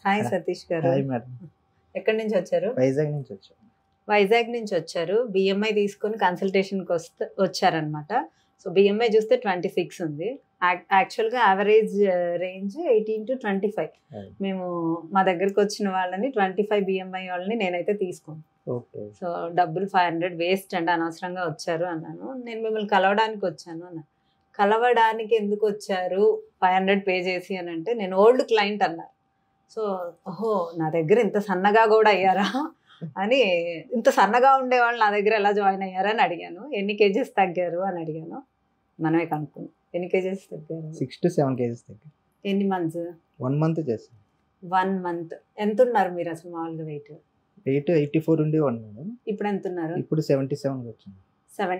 Hi Satish గారు hi madam ఎక్కడి నుంచి వచ్చారు వైజాగ్ నుంచి వచ్చాం వైజాగ్ నుంచి వచ్చారు బిఎంఐ తీసుకొని కన్సల్టేషన్కి వస్తే వచ్చారనమాట సో బిఎంఐ చూస్తే ట్వంటీ సిక్స్ ఉంది యాక్- యాక్చువల్గా average range eighteen to twenty five Right. మేము మా దగ్గరికి వచ్చిన వాళ్ళని ట్వంటీ ఫైవ్ బిఎంఐ వాళ్ళని నేనైతే తీసుకోను ఓకే సో డబ్బులు ఫైవ్ హండ్రెడ్ వేస్ట్ అండి అనవసరంగా వచ్చారు అన్నాను నేను మిమ్మల్ని కలవడానికి వచ్చాను అన్నాను కలవడానికి ఎందుకు వచ్చారు ఫైవ్ హండ్రెడ్ పే చేసి అని అంటే నేను ఓల్డ్ క్లయింట్ అన్నారు సో ఓహో నా దగ్గర ఇంత సన్నగా కూడా అయ్యారా అని ఇంత సన్నగా ఉండేవాళ్ళు నా దగ్గర ఎలా జాయిన్ అయ్యారా అని అడిగాను ఎన్ని కేజెస్ తగ్గారు అని అడిగాను మనమే కనుక్కున్నాం ఎన్ని కేజెస్ తగ్గారు సిక్స్ టు సెవెన్ కేజీస్ దగ్గర ఎన్ని మంత్స్ వన్ మంత్ చేస్తాం వన్ మంత్ ఎంత ఉన్నారు మీరు అసలు మామూలుగా వెయిట్ ఎయిట్ ఎయిటీ ఫోర్ ఉండి వన్ మేడం ఇప్పుడు ఎంత ఉన్నారు ఇప్పుడు సెవెంటీ సెవెన్ వచ్చింది సెవెన్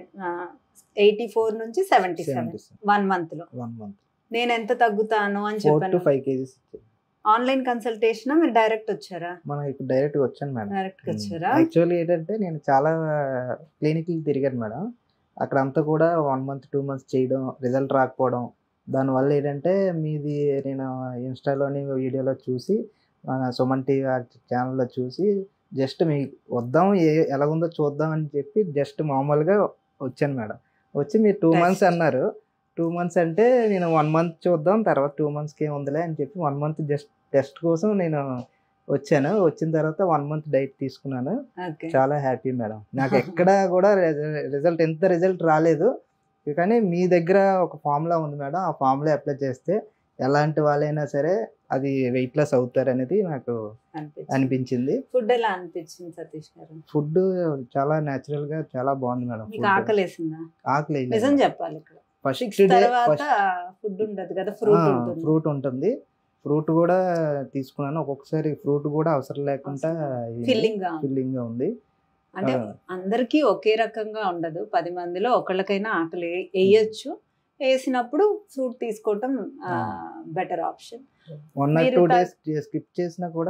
ఎయిటీ ఫోర్ నుంచి seventy seven seventy seven one month లో వన్ మంత్ నేను ఎంత తగ్గుతాను అని ఫోర్ టు చెప్పాను ఫైవ్ కేజీస్ ఆన్లైన్ కన్సల్టేషన్ మీరు డైరెక్ట్ వచ్చారా మనం ఇక్కడ డైరెక్ట్ వచ్చాను మేడం డైరెక్ట్ వచ్చారా యాక్చువల్లీ ఏంటంటే నేను చాలా క్లినిక్లు తిరిగాను మేడం అక్కడ అంతా కూడా వన్ మంత్ టూ మంత్స్ చేయడం రిజల్ట్ రాకపోవడం దానివల్ల ఏంటంటే మీది నేను ఇన్స్టాలోని వీడియోలో చూసి మన సుమన్ టీవీ ఛానల్లో చూసి జస్ట్ మీ వద్దాం ఏ ఎలాగుందో చూద్దాం అని చెప్పి జస్ట్ మామూలుగా వచ్చాను మేడం వచ్చి మీరు టూ Test. మంత్స్ అన్నారు టూ మంత్స్ అంటే నేను వన్ మంత్ చూద్దాం తర్వాత టూ మంత్స్కి ఏముందిలే అని చెప్పి వన్ మంత్ జస్ట్ టెస్ట్ కోసం నేను వచ్చాను వచ్చిన తర్వాత వన్ మంత్ డైట్ తీసుకున్నాను ఓకే చాలా హ్యాపీ మేడం నాకు ఎక్కడ కూడా రిజల్ట్ ఎంత రిజల్ట్ రాలేదు కానీ మీ దగ్గర ఒక ఫార్ములా ఉంది మేడం ఆ ఫార్ములా అప్లై చేస్తే ఎలాంటి వాళ్ళైనా సరే అది వెయిట్ లాస్ అవుతారు అనేది నాకు అనిపించింది ఫుడ్ ఎలా అనిపించింది సతీష్ గారు ఫుడ్ చాలా న్యాచురల్ గా చాలా బాగుంది మేడం మీకు ఆకలేసిందా ఆకలి నిజం చెప్పాలి ఇక్కడ ఫస్ట్ సిక్స్ డే తర్వాత ఫుడ్ ఉండదు కదా ఫ్రూట్ ఉంటుంది ఫ్రూట్ ఉంటుంది ఫ్రూట్ కూడా తీసుకున్నాను ఒక్కొక్కసారి ఫ్రూట్ కూడా అవసరం లేకుండా ఫిల్లింగ్ గా ఉంది. ఫిల్లింగ్ గా ఉంది అంటే ఆ. అందరికీ ఒకే రకంగా ఉండదు పది మందిలో ఒకళ్ళకైనా ఆకలి వే- వేయొచ్చు వేసినప్పుడు ఫ్రూట్ తీసుకోవటం బెటర్ ఆప్షన్ వన్ ఆర్ మీరు టూ ట- డేస్ స్కిప్ చేసినా కూడా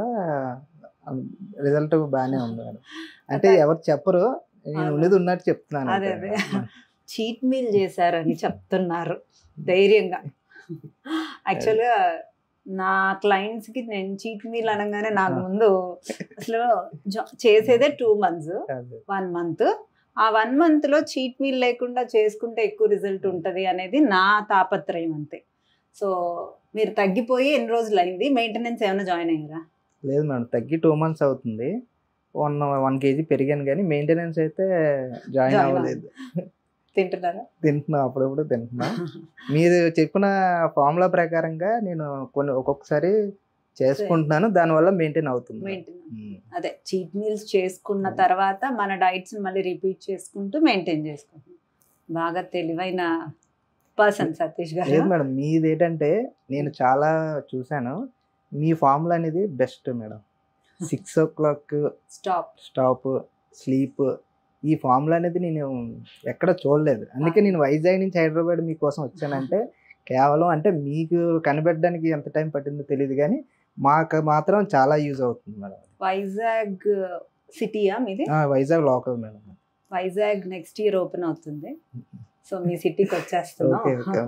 రిజల్ట్ బాగానే ఉంది మేడం అంటే అదే. ఎవరు చెప్పరు నేను అవునా? ఉన్నది ఉన్నట్టు చెప్తున్నాను అదే అంతే. అదే చీట్ మీల్ చేశారని చెప్తున్నారు ధైర్యంగా యాక్చువల్గా నా క్లయింట్స్ కి నేను చీట్ మీల్ అనగానే నాకు ముందు అసలు జా- చేసేదే టూ మంత్స్ అదే. వన్ మంత్ ఆ వన్ మంత్ లో చీట్ మీల్ లేకుండా చేసుకుంటే ఎక్కువ రిజల్ట్ ఉంటది అనేది నా తాపత్రయం అంతే సో మీరు తగ్గిపోయి ఎన్ని రోజులు అయింది మెయింటెనెన్స్ ఏమైనా జాయిన్ అయ్యారా లేదు మేడం తగ్గి టూ మంత్స్ అవుతుంది వన్ వన్ కేజీ పెరిగాను కానీ మెయింటెనెన్స్ అయితే జాయిన్ Join అవ్వలేదు తింటున్నారా తింటున్నా అప్పుడప్పుడు తింటున్నా మీరు చెప్పిన ఫార్ములా ప్రకారంగా నేను కొన్ని ఒక్కొక్కసారి చేసుకుంటున్నాను దానివల్ల మెయింటైన్ అవుతుంది మెయింటెనెన్స్ ఉమ్. అదే చీట్ మీల్స్ చేసుకున్న తర్వాత మన డైట్స్ మళ్ళీ రిపీట్ చేసుకుంటూ మెయింటైన్ చేసుకుంటున్నాం బాగా తెలివైన పర్సన్ సతీష్ లేదు గారు మేడం మీది ఏంటంటే నేను చాలా చూశాను మీ ఫార్ములా అనేది best madam six o'clock stop stop sleep ఈ ఫార్ములా అనేది నేను ఎక్కడ చూడలేదు అందుకే నేను వైజాగ్ నుంచి హైదరాబాద్ మీకోసం వచ్చానంటే కేవలం అంటే మీకు కనిపెట్టడానికి ఎంత టైం పట్టిందో తెలియదు కానీ మాకు మాత్రం చాలా యూజ్ అవుతుంది మేడం వైజాగ్ సిటీయా మీది ఆ, Vizag local madam Vizag next year open అవుతుంది సో మీ సిటీకి వచ్చేస్తున్నాం ఓకే ఓకే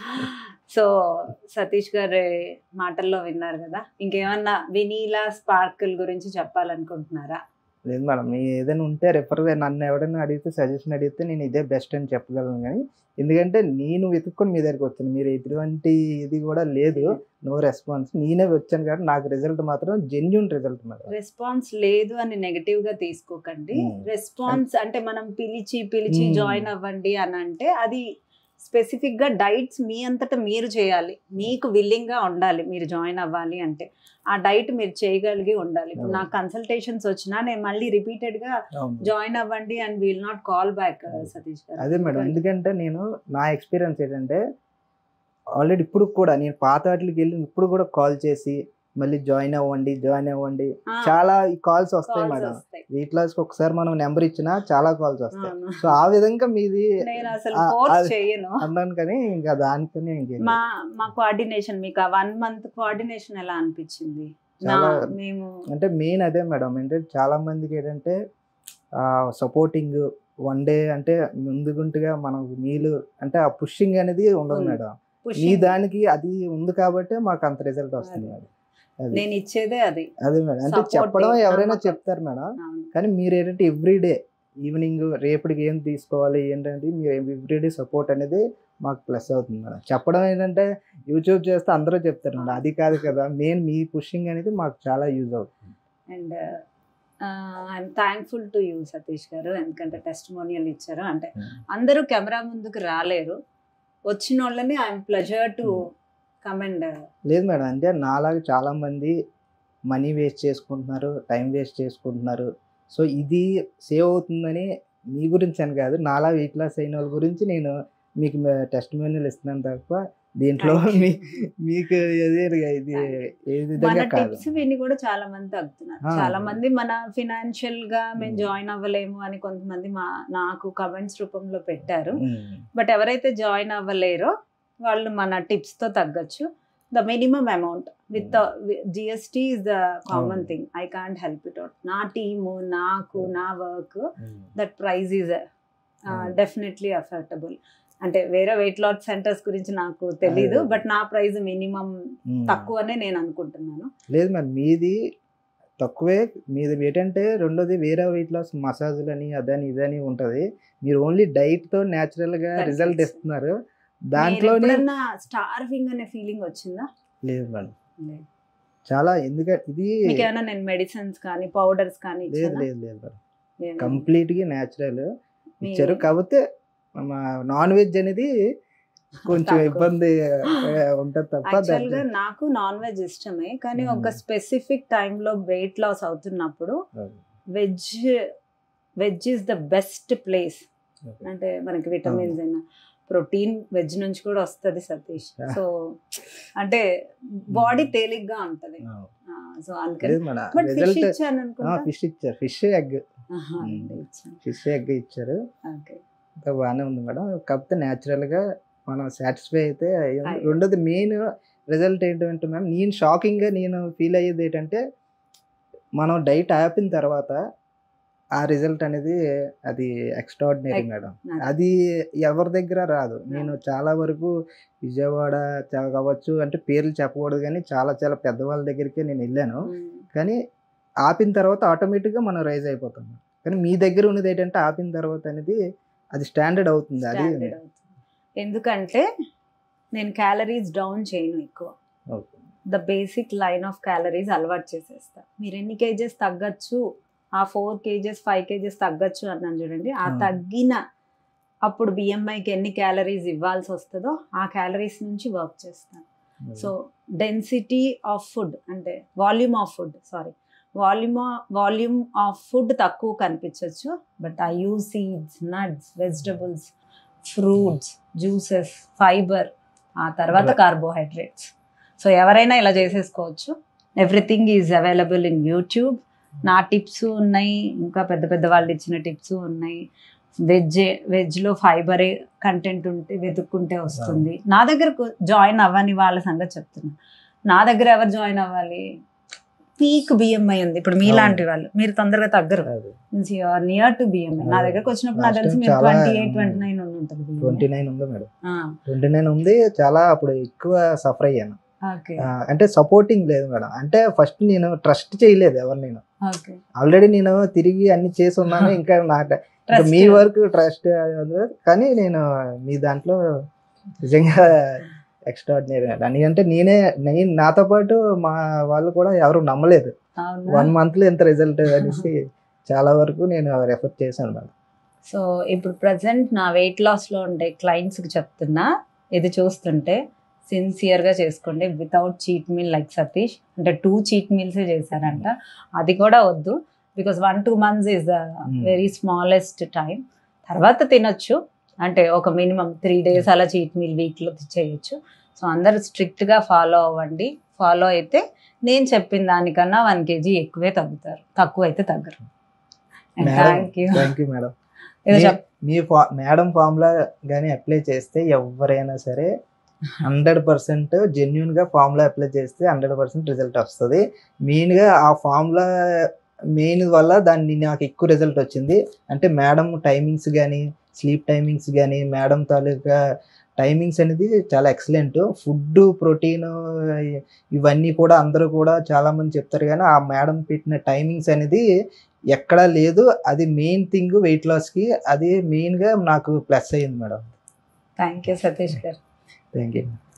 సో సతీష్ గారి మాటల్లో విన్నారు కదా ఇంకేమన్నా వినీలా స్పార్కిల్ గురించి చెప్పాలనుకుంటున్నారా లేదు మేడం మీ ఏదైనా ఉంటే రెఫర్ నన్ను ఎవరైనా అడిగితే సజెషన్ అడిగితే నేను ఇదే బెస్ట్ అని చెప్పగలను కానీ ఎందుకంటే నేను వెతుక్కొని మీ దగ్గరికి వచ్చాను మీరు ఎటువంటి ఇది కూడా లేదు నో రెస్పాన్స్ నేనే వచ్చాను కాబట్టి నాకు రిజల్ట్ మాత్రం జెన్యున్ రిజల్ట్ మేడం రెస్పాన్స్ లేదు అని నెగటివ్ గా తీసుకోకండి Hmm. రెస్పాన్స్ అంటే మనం పిలిచి పిలిచి Hmm. జాయిన్ అవ్వండి అని అంటే అది స్పెసిఫిక్ గా డైట్స్ మీ అంతటా మీరు చేయాలి మీకు విల్లింగ్ గా ఉండాలి మీరు జాయిన్ అవ్వాలి అంటే ఆ డైట్ మీరు చేయగలిగి ఉండాలి ఇప్పుడు అవును. నాకు కన్సల్టేషన్స్ వచ్చినా నేను మళ్ళీ రిపీటెడ్ గా అవును. జాయిన్ అవ్వండి and will not call back Satish గారు అదే మేడం ఎందుకంటే నేను నా ఎక్స్పీరియన్స్ ఏంటంటే ఆల్రెడీ ఇప్పుడు కూడా నేను పాత వాటికి వెళ్ళి ఇప్పుడు కూడా కాల్ చేసి మళ్ళీ జాయిన్ అవ్వండి జాయిన్ అవ్వండి ఆ, చాలా కాల్స్ వస్తాయి calls మేడం వస్తాయి. వీట్ లాస్ ఒకసారి మనం నెంబర్ ఇచ్చినా చాలా కాల్స్ వస్తాయి అవును. సో ఆ విధంగా మీది నేను అసలు ఆ- ఫోర్స్ అది- చేయను అన్నాను కానీ ఇంకా దానికని ఇంకేం మా మా కోఆర్డినేషన్ మీకు ఆ వన్ మంత్ కోఆర్డినేషన్ ఎలా అనిపించింది నా చాలా- మేము అంటే మెయిన్ అదే మేడం అంటే చాలా మందికి ఏంటంటే సపోర్టింగ్ వన్ డే అంటే ముందుగుంటుగా మనం మీలు అంటే ఆ పుషింగ్ అనేది ఉండదు ఉంది. మేడం మీ pushing దానికి అది ఉంది కాబట్టి మాకు అంత రిజల్ట్ వస్తుంది అదే. మేడం అది. నేను ఇచ్చేదే అది అదే మేడం అంటే Supporting, చెప్పడం ఎవరైనా నమ్మకం. చెప్తారు మేడం అవును. కానీ మీరు ఏంటంటే ఎవ్రీడే ఈవినింగ్ రేపటికి ఏం తీసుకోవాలి ఏంటంటే మీరు ఎవ్రీడే సపోర్ట్ అనేది మాకు ప్లస్ అవుతుంది మేడం చెప్పడం ఏంటంటే యూట్యూబ్ చేస్తే అందరూ చెప్తారు మేడం అది కాదు కదా మెయిన్ మీ పుషింగ్ అనేది మాకు చాలా యూజ్ అవుతుంది and I'm thankful to you Satish గారు ఎందుకంటే టెస్టిమోనియల్ ఇచ్చారు అంటే అందరూ కెమెరా ముందుకు రాలేరు వచ్చిన వాళ్ళని ఐఎమ్ ప్లెజర్ టు కమెండ్ లేదు మేడం అంటే నాలాగా చాలా మంది మనీ వేస్ట్ చేసుకుంటున్నారు టైం వేస్ట్ చేసుకుంటున్నారు సో ఇది సేవ్ అవుతుందని మీ గురించి అని కాదు నాలా వెయిట్ లాస్ అయిన వాళ్ళ గురించి నేను మీకు టెస్ట్ మెనూలు ఇస్తున్నాను తప్ప దీంట్లో మీ మీకు ఏది ఇది ఏ మన విధంగా కాదు టిప్స్ విని కూడా చాలా మంది తగ్గుతున్నారు ఆ. చాలా మంది మన ఫినాన్షియల్ గా మేము Hmm. జాయిన్ అవ్వలేము అని కొంతమంది మా నాకు కమెంట్స్ రూపంలో పెట్టారు ఉమ్. బట్ ఎవరైతే జాయిన్ అవ్వలేరో వాళ్ళు మన టిప్స్ తో తగ్గచ్చు the minimum amount with GST is the common అవును. Thing I can't help it out నా టీము నాకు నా work um. That praise is అవును. డెఫినెట్లీ అఫోర్డబుల్ అంటే వేరే వెయిట్ లాస్ సెంటర్స్ గురించి నాకు తెలీదు అదే. బట్ నా ప్రైస్ మినిమం ఉమ్. తక్కువనే నేను అనుకుంటున్నాను లేదు మరి మీది తక్కువే మీది ఏంటంటే రెండోది వేరే వెయిట్ లాస్ మసాజులు అని అదని ఇదని ఉంటది మీరు ఓన్లీ డైట్ తో న్యాచురల్ గా Correct. రిజల్ట్ ఇస్తున్నారు నేను దాంట్లోనే ఎప్పుడన్నా స్టార్వింగ్ అనే ఫీలింగ్ వచ్చిందా లేదు మేడం లేదు. చాలా ఎందుకంటే ఇది మీకు ఏమైనా నేను మెడిసిన్స్ కానీ పౌడర్స్ కానీ లేదు ఇచ్చానా? లేదు లేదు మేడం లేదు. కంప్లీట్ గా న్యాచురల్ మీ- ఇచ్చారు కాకపోతే నాన్ వెజ్ అనేది కొంచెం తక్కువ. ఇబ్బంది ఉంటది తప్ప యాక్చువల్ గా దాంట్లో- నాకు నాన్ వెజ్ ఇష్టమే కానీ మ్మ్. ఒక స్పెసిఫిక్ లో వెయిట్ లాస్ అవుతున్నప్పుడు veg veg is the best place Okay. అంటే మనకి విటమిన్స్ అయినా ప్రోటీన్ వెజ్ నుంచి కూడా వస్తుంది సతీష్ Yeah. సో అంటే బాడీ తేలిగ్గా ఉంటది ఆ, సో అందుకని లేదు మేడం బట్ ఫిష్ రిజల్ట్ ఇచ్చాను అనుకుంటా ఫిష్ ఇచ్చారు ఫిష్ ఎగ్ ఆహా, మ్మ్. ఇచ్చాను ఫిష్ ఎగ్ ఇచ్చారు ఓకే ఇంకా బాగానే ఉంది మేడం కాకపోతే natural గా మనం సాటిస్ఫై అయితే అయ్యాం. అయ్యాం. రెండోది మెయిన్ రిజల్ట్ ఏంటంటే మేడం నేను షాకింగ్ గా నేను ఫీల్ అయ్యేది ఏంటంటే మనం డైట్ ఆపిన తర్వాత ఆ రిజల్ట్ అనేది అది ఎక్స్ట్రాడినరీ Ex- మేడం అదే. అది ఎవరి దగ్గర రాదు నేను చాలా వరకు విజయవాడ చా- కావచ్చు అంటే పేర్లు చెప్పకూడదు కానీ చాలా చాలా పెద్దవాళ్ళ దగ్గరికి నేను వెళ్ళాను మ్మ్. కానీ ఆపిన తర్వాత ఆటోమేటిక్గా మనం రైజ్ అయిపోతాం కానీ మీ దగ్గర ఉన్నది ఏంటంటే ఆపిన తర్వాత అనేది అది స్టాండర్డ్ అవుతుంది అది Standard అవుతుంది. ఎందుకంటే నేను క్యాలరీస్ డౌన్ చేయను ఎక్కువ okay. The basic line of calories అలవాటు చేసేస్తా మీరు ఎన్ని కేజెస్ తగ్గచ్చు ఆ ఫోర్ కేజెస్ ఫైవ్ కేజెస్ తగ్గచ్చు అన్నాను చూడండి ఆ Hmm. తగ్గిన అప్పుడు బిఎంఐకి ఎన్ని క్యాలరీస్ ఇవ్వాల్సి వస్తుందో ఆ క్యాలరీస్ నుంచి వర్క్ చేస్తాను సో డెన్సిటీ ఆఫ్ ఫుడ్ అంటే volume of food sorry volume volume of food తక్కువ కనిపించవచ్చు but I use seeds nuts vegetables fruits juices fibre ఆ తర్వాత Right. కార్బోహైడ్రేట్స్ సో ఎవరైనా ఇలా చేసేసుకోవచ్చు everything is available in YouTube నా టిప్స్ ఉన్నాయి ఇంకా పెద్ద పెద్ద వాళ్ళు ఇచ్చిన టిప్స్ ఉన్నాయి వెజ్ వెజ్లో ఫైబర్ కంటెంట్ ఉంటే వెతుక్కుంటే వస్తుంది నా దగ్గర జాయిన్ అవ్వని వాళ్ళ సంగతి చెప్తున్నా నా దగ్గర ఎవరు జాయిన్ అవ్వాలి పీక్ బిఎంఐ ఉంది ఇప్పుడు మీలాంటి వాళ్ళు మీరు తొందరగా తగ్గరు అది means you are near to BMI నా దగ్గరకు వచ్చినప్పుడు నాకు Last తెలిసి time మీరు చాలా- ట్వంటీ ఎయిట్ ట్వంటీ నైన్ ఉండి ఉంటుంది ట్వంటీ నైన్ ఉంది మేడం ట్వంటీ నైన్ ఉంది చాలా అప్పుడు ఎక్కువ సఫర్ అయ్యాను ఓకే ఆ, అంటే సపోర్టింగ్ లేదు మేడం అంటే ఫస్ట్ నేను ట్రస్ట్ చేయలేదు ఎవరు నేను ఓకే ఆల్రెడీ నేను తిరిగి అన్ని చేసి ఉన్నాను ఇంకా నా ఇంకా మీ వర్క్ ట్రస్ట్ కానీ నేను మీ దాంట్లో నిజంగా ఎక్స్ట్రాడినరీ అని అంటే నేనే నేను నాతో పాటు మా వాళ్ళు కూడా ఎవరు నమ్మలేదు వన్ మంత్ లో ఎంత రిజల్ట్ అనేసి చాలా వరకు నేను రెఫర్ చేశాను మేడం సో ఇప్పుడు ప్రజెంట్ నా వెయిట్ లాస్ లో ఉండే క్లయింట్స్ కి చెప్తున్నా ఇది చూస్తుంటే సిన్సియర్ గా చేసుకోండి without cheat meal like Satish అంటే టూ చీట్ మీల్స్ చేశారంట అది కూడా వద్దు because one two months is the very smallest time తర్వాత తినొచ్చు అంటే ఒక మినిమం త్రీ డేస్ అలా చీట్ మీల్ వీక్లో చేయొచ్చు సో అందరూ స్ట్రిక్ట్గా ఫాలో అవ్వండి ఫాలో అయితే నేను చెప్పిన దానికన్నా వన్ కేజీ ఎక్కువే తగ్గుతారు తక్కువ అయితే తగ్గరు madam thank you thank you madam ఏదో మీ- చెప్ మీ ఫా మేడం ఫార్ములా కానీ అప్లై చేస్తే ఎవరైనా సరే హండ్రెడ్ పర్సెంట్ జెన్యున్ గా ఫార్ములా అప్లై చేస్తే హండ్రెడ్ పర్సెంట్ రిజల్ట్ వస్తుంది మెయిన్ గా ఆ ఫార్ములా మెయిన్ వల్ల దాన్ని నాకు ఎక్కువ రిజల్ట్ వచ్చింది అంటే మేడం టైమింగ్స్ కానీ స్లీప్ టైమింగ్స్ కానీ మేడం తాలూకా టైమింగ్స్ అనేది చాలా ఎక్సలెంట్ ఫుడ్ ప్రోటీన్ ఇవన్నీ కూడా అందరూ కూడా చాలా మంది చెప్తారు కానీ ఆ మేడం పెట్టిన టైమింగ్స్ అనేది ఎక్కడా లేదు అది మెయిన్ థింగ్ వెయిట్ లాస్కి అది మెయిన్గా నాకు ప్లస్ అయ్యింది మేడం థ్యాంక్ యూ సతీష్ గారు థ్యాంక్ యూ